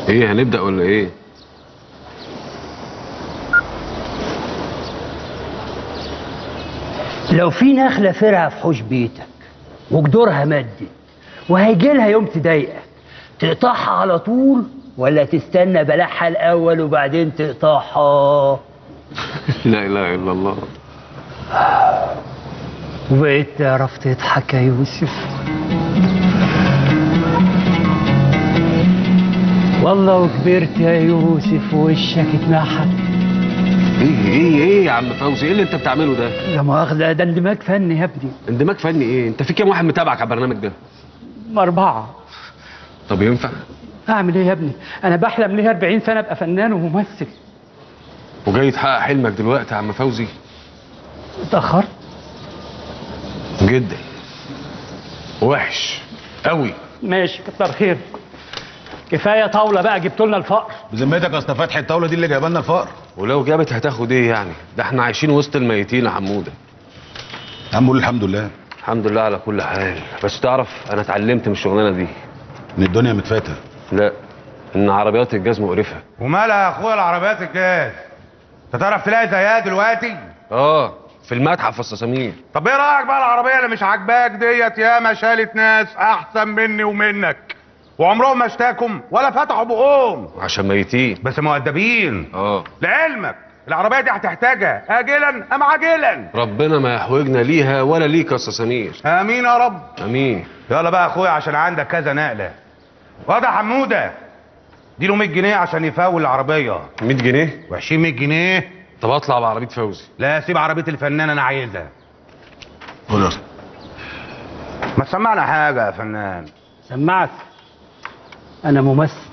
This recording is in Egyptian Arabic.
ايه هنبدأ ولا ايه لو في نخلة فرعة في حوش بيتك وجدورها مدت وهيجي لها يوم تضايقك تقطعها على طول ولا تستنى بلعها الأول وبعدين تقطعها لا اله الا الله وبقيت تعرف تضحك يا يوسف والله وكبرت يا يوسف ووشك اتنحت ايه ايه ايه يا عم فوزي ايه اللي انت بتعمله ده لا مؤاخذة ده اندماج فني يا ابني اندماج فني ايه انت في كام واحد متابعك على البرنامج ده أربعة طب ينفع أعمل إيه يا ابني؟ أنا بحلم ليه 40 سنة أبقى فنان وممثل وجاي تحقق حلمك دلوقتي يا عم فوزي اتأخرت جدا وحش قوي ماشي كتر خير كفاية طاولة بقى جبتوا لنا الفقر بذمتك اصل فتح الطاوله دي اللي جايبه لنا الفقر ولو جابت هتاخد ايه يعني ده احنا عايشين وسط الميتين يا حموده يا عم قول الحمد لله الحمد لله على كل حال بس تعرف انا اتعلمت من الشغلانه دي ان الدنيا متفاتة لا ان عربيات الجاز مقرفه ومالها يا اخويا العربيات الجاز انت تعرف تلاقي زيها دلوقتي اه في المتحف في السسامير طب ايه رايك بقى العربيه اللي مش عاجباك ديت ياما شالت ناس احسن مني ومنك وعمرهم ما اشتكوا ولا فتحوا بقهم عشان ميتين بس مؤدبين اه لعلمك العربيه دي هتحتاجها اجلا ام عاجلا ربنا ما يحوجنا ليها ولا ليك يا سسامير امين يا رب امين يلا بقى يا اخويا عشان عندك كذا نقله واد يا حموده اديله 100 جنيه عشان يفول العربيه 100 جنيه و20 100 جنيه طب اطلع بعربيه فوزي لا سيب عربيه الفنان انا عايزها قول يا اسطى. ما تسمعنا حاجه يا فنان سمعت أنا ممثل